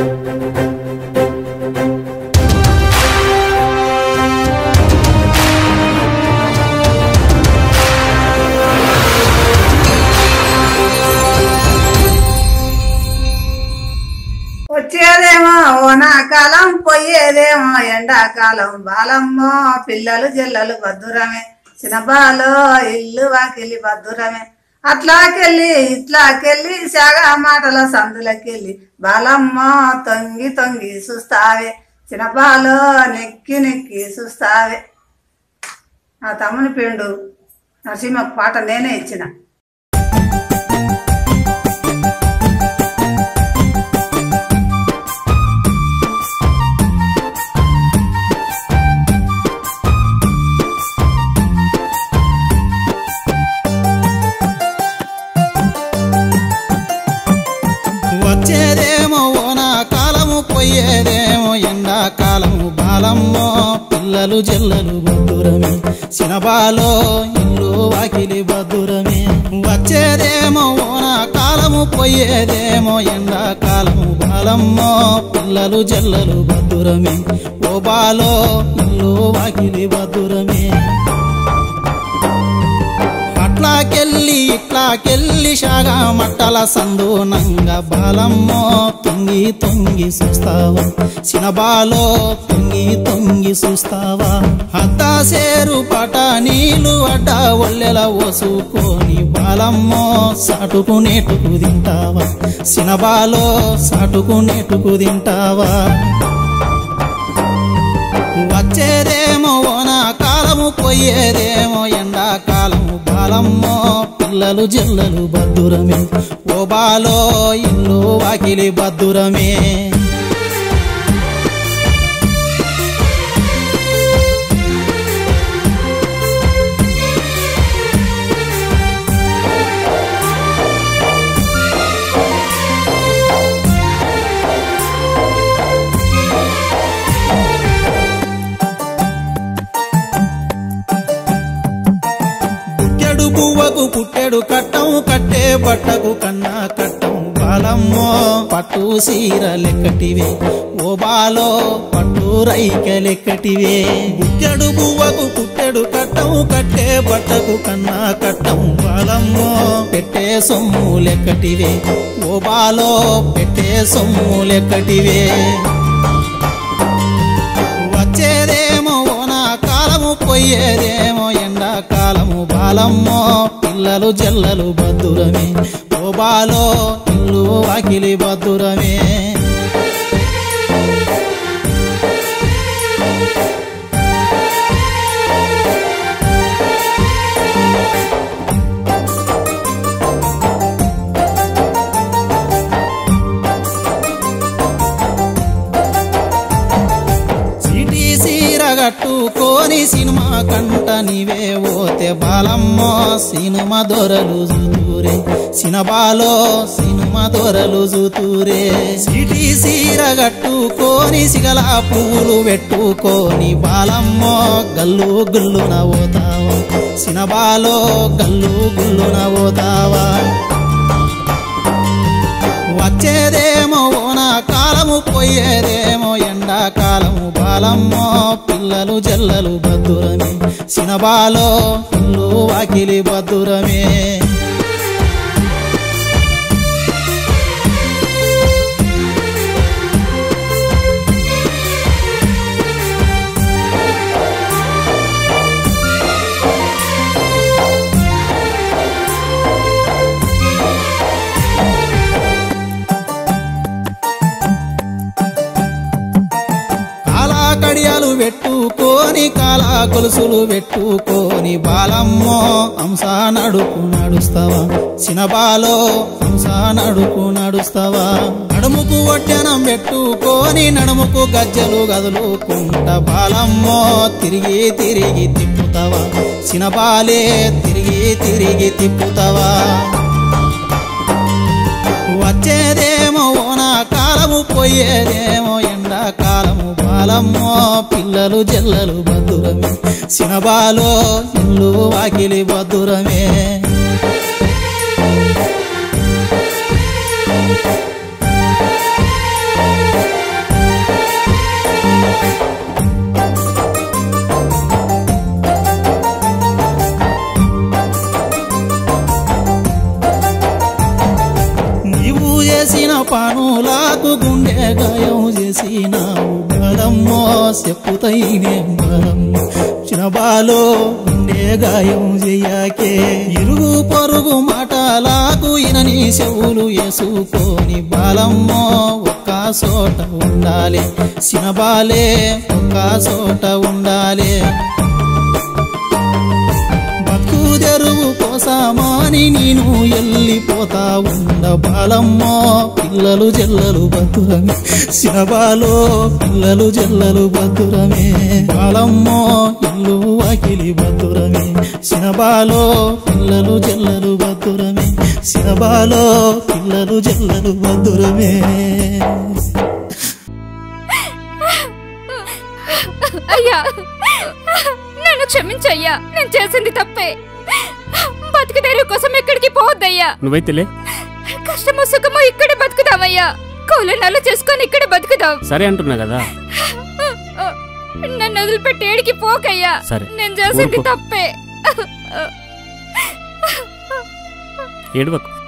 వచ్చేదేమో ఓనాకాలం పోయేదేమో ఎండాకాలం బాలమ్మో పిల్లలు జిల్లలు బద్దురమే చిన్నబాలో ఇల్లు వాకిలి బద్దురమే అట్లాకెళ్ళి ఇట్లాకెళ్ళి శాగా మాటల సందులకెళ్ళి బాలమ్మ తొంగి తొంగి చూస్తావే చిన్నబాలో నెక్కి నెక్కి చూస్తావే ఆ తమ్ముని పిండు నరసింహ పాట నేనే ఇచ్చిన వచ్చేదేమో ఓనా కాలము పోయేదేమో ఎండాకాలము బాలమ్మో పిల్లలు జల్లలు బద్దురమే సినబాలో ఇల్లు వాకిలి బద్దురమే వచ్చేదేమో ఓనా కాలము పోయేదేమో ఎండాకాలము బాలమ్మో పిల్లలు జల్లలు బద్దురమే ఓ బాలో ఇల్లు వాకిలి బద్దురమే అట్లాకెళ్ళి ఇట్లాకెళ్ళి షాగా మట్టల సందూనంగా బాలమ్మో తొంగి తొంగి చూస్తావా సినబాలో తొంగి తొంగి చూస్తావా అద్దా సేరు పట నీళ్ళు అడ్డ ఒళ్ళెల ఓసుకొని బాలమ్మో సాటుకు నేటుకు తింటావా సినబాలో సాటుకు నేటుకు తింటావా వచ్చేదేమో ఓనా కాలము పోయేదేమో ఎండాకాలము బాలమ్మో పిల్లలు జల్లలు బద్దురమే ఓ బాలో ఇల్లు వాకిలి బద్దురమే పుట్టెడు పువ్వకు పుట్టెడు కట్టం కట్టే బట్టకు కన్నా కట్టం బాలమ్మో పట్టు సీర లెక్కటివే ఓ బాలో పట్టు రైక లెక్కటివే పుట్టెడు పువ్వకు పుట్టెడు కట్టం కట్టే బట్టకు కన్నా కట్టం బాలమ్మో పెట్టే సొమ్ము లెక్కటివే ఓ బాలో పెట్టే సొమ్ము లెక్కటివే వచ్చేదేమో ఓనా కాలము పోయేదేమో ఎండాకాలము బాలమ్మో పిల్లలు జల్లలు బద్దురమే ఓ బాలో ఇల్లు వాకిలి బద్దురమే సిటీ సీర కట్టుకొని సినిమా కంట నీవే ఓతే బాలమ్మో సినిమా దొరలు జూతూరే సినబాలో సినిమా దొరలు జూతూరే సిటీ సీర కట్టుకొని సిగల పువ్వులు పెట్టుకొని బాలమ్మో గల్లు గుల్లున పోతావా సినబాలో గల్లు గుల్లున పోతావా వచ్చేదేమో ఓనా కాలము పోయేదేమో ఎండాకాలము బాలమ్మో పిల్లలు జల్లలు బద్దురమే సినబాలో ఇల్లు వాకిలి బద్దురమే కాలా కడియాలు పెట్టుకొని కాలా గొలుసులు పెట్టుకొని బాలమ్మో హంస నడుపు నడుస్తావా సినబాలో హంస నడుపు నడుస్తావా నడుముకు ఒడ్డెనం పెట్టుకొని నడుముకు గజ్జలు గదులుకుంట బాలమ్మో తిరిగి తిరిగి తిప్పుతావా సినబాలే తిరిగి తిరిగి తిప్పుతావా వచ్చేదేమో ఓనా కాలము పోయేదేమో ఎండాకాలము బాలమ్మో పిల్లలు జల్లలు బద్దురమే సినబాలో ఇల్లు వాకిలి బద్దురమే పనులకు గుండె గాయం చేసినావు బలమ్మో చెప్పుతైనే బలమ్మో చిన్నబాలో గుండె గాయం చెయ్యాకే ఇరుగు పొరుగు మాటలకు ఇనని చెవులు వేసుకొని బాలమ్మో ఒక్క చోట ఉండాలి సినబాలే ఒక్క చోట ఉండాలి బతుకు తెరువు కోసమాని నేను వెళ్ళిపోతా ఉండ బాలమ్మో పిల్లలు జల్లలు బతురమే శివబాలో పిల్లలు జల్లలు బతురమే బాలమ్మో ఇల్లు వాకిలి బతురమే శినబాలో పిల్లలు జల్లలు బతురమే శినబాలో పిల్లలు జల్లలు బతురమే అయ్యా నన్ను క్షమించయ్యా నేను చేసింది తప్పే బతుకుదేరు కోసం ఎక్కడికి పోవద్దయ్యా నువ్వైతేలే కష్టమో సుఖమో ఇక్కడే బతుకుదామయ్యా కూలి నల్లు చేసుకొని ఇక్కడే బతుకుదాం సరే అంటున్నా కదా నన్ను వదిలిపెట్టి ఏడికి పోకయ్యా సరే, నేను చేసింది ఊరుకో. తప్పే ఏడవకు